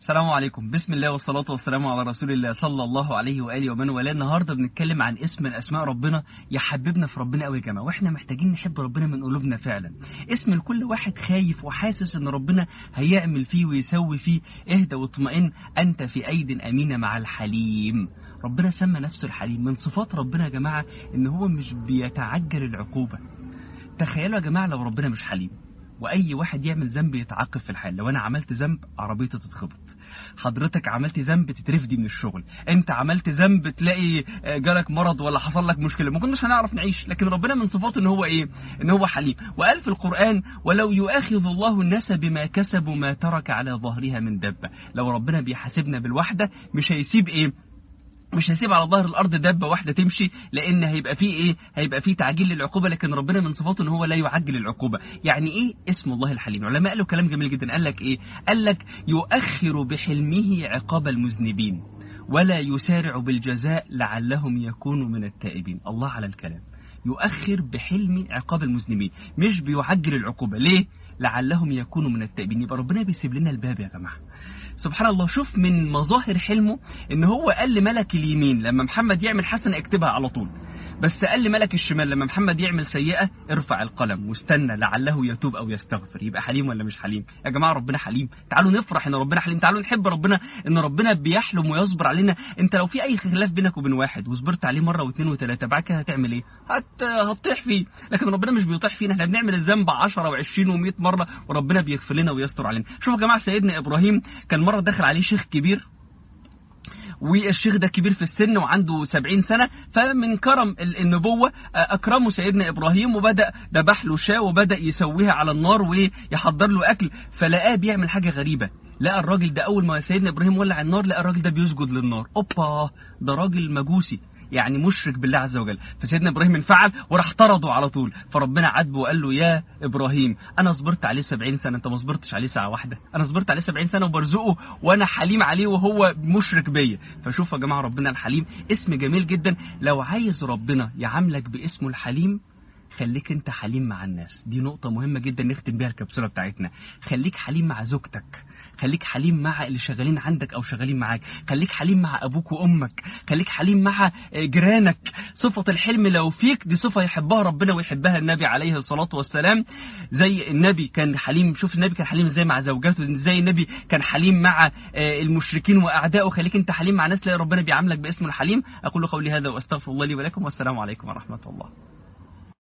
السلام عليكم بسم الله والصلاة والسلام على رسول الله صلى الله عليه وآله ومن والاه النهاردة بنتكلم عن اسم من أسماء ربنا يحببنا في ربنا قوي يا جماعة وإحنا محتاجين نحب ربنا من قلوبنا فعلا اسم لكل واحد خايف وحاسس إن ربنا هيعمل فيه ويسوي فيه اهدى واطمئن أنت في أيد أمينة مع الحليم ربنا سمى نفسه الحليم من صفات ربنا يا جماعة إن هو مش بيتعجل العقوبة تخيلوا يا جماعة لو ربنا مش حليم واي واحد يعمل ذنب يتعاقب في الحال لو انا عملت ذنب عربيتي تتخبط حضرتك عملت ذنب تترفدي من الشغل انت عملت ذنب تلاقي جالك مرض ولا حصل لك مشكله ما كناش هنعرف نعيش لكن ربنا من صفاته ان هو ايه ان هو حليم وقال في القران ولو يؤاخذ الله الناس بما كسبوا ما ترك على ظهرها من دبه لو ربنا بيحاسبنا بالوحده مش هيسيب ايه مش هيسيب على ظهر الارض دابه واحده تمشي لان هيبقى فيه ايه هيبقى فيه تعجيل للعقوبه لكن ربنا من صفاته ان هو لا يعجل العقوبه يعني ايه اسم الله الحليم العلماء قالوا كلام جميل جدا قال لك ايه قال لك يؤخر بحلمه عقاب المذنبين ولا يسارع بالجزاء لعلهم يكونوا من التائبين الله على الكلام يؤخر بحلم عقاب المذنبين مش بيعجل العقوبه ليه لعلهم يكونوا من التائبين يبقى ربنا بيسيب لنا الباب يا جماعه سبحان الله شوف من مظاهر حلمه ان هو قال لملك اليمين لما محمد يعمل حسنه اكتبها على طول بس قال لملك الشمال لما محمد يعمل سيئه ارفع القلم واستنى لعله يتوب او يستغفر يبقى حليم ولا مش حليم يا جماعه ربنا حليم تعالوا نفرح ان ربنا حليم تعالوا نحب ربنا ان ربنا بيحلم ويصبر علينا انت لو في اي خلاف بينك وبين واحد وصبرت عليه مره واثنين وثلاثه بعد كده هتعمل ايه هت... هتطيح فيه لكن ربنا مش بيطيح فينا احنا بنعمل الذنب 10 و20 و100 مره وربنا بيغفر لنا ويستر علينا شوفوا يا جماعه سيدنا ابراهيم كان مره دخل عليه شيخ كبير والشيخ ده كبير في السن وعنده سبعين سنة فمن كرم النبوة أكرمه سيدنا إبراهيم وبدأ ذبح له شاة وبدأ يسويها على النار ويحضر له أكل فلقاه بيعمل حاجة غريبة لقى الراجل ده أول ما سيدنا إبراهيم ولع النار لقى الراجل ده بيسجد للنار أوبا ده راجل مجوسي يعني مشرك بالله عز وجل فسيدنا ابراهيم انفعل وراح طرده على طول فربنا عاتبه وقال له يا ابراهيم انا صبرت عليه 70 سنه انت ما صبرتش عليه ساعه واحده انا صبرت عليه 70 سنه وبرزقه وانا حليم عليه وهو مشرك بيا فشوفوا يا جماعه ربنا الحليم اسم جميل جدا لو عايز ربنا يعاملك باسمه الحليم خليك انت حليم مع الناس دي نقطة مهمة جدا نختم بيها الكبسولة بتاعتنا خليك حليم مع زوجتك خليك حليم مع اللي شغالين عندك او شغالين معاك خليك حليم مع ابوك وامك خليك حليم مع جيرانك صفة الحلم لو فيك دي صفة يحبها ربنا ويحبها النبي عليه الصلاة والسلام زي النبي كان حليم شوف النبي كان حليم ازاي مع زوجاته زي النبي كان حليم مع المشركين واعدائه خليك انت حليم مع ناس تلاقي ربنا بيعاملك باسمه الحليم اقول قولي هذا واستغفر الله لي ولكم والسلام عليكم ورحمة الله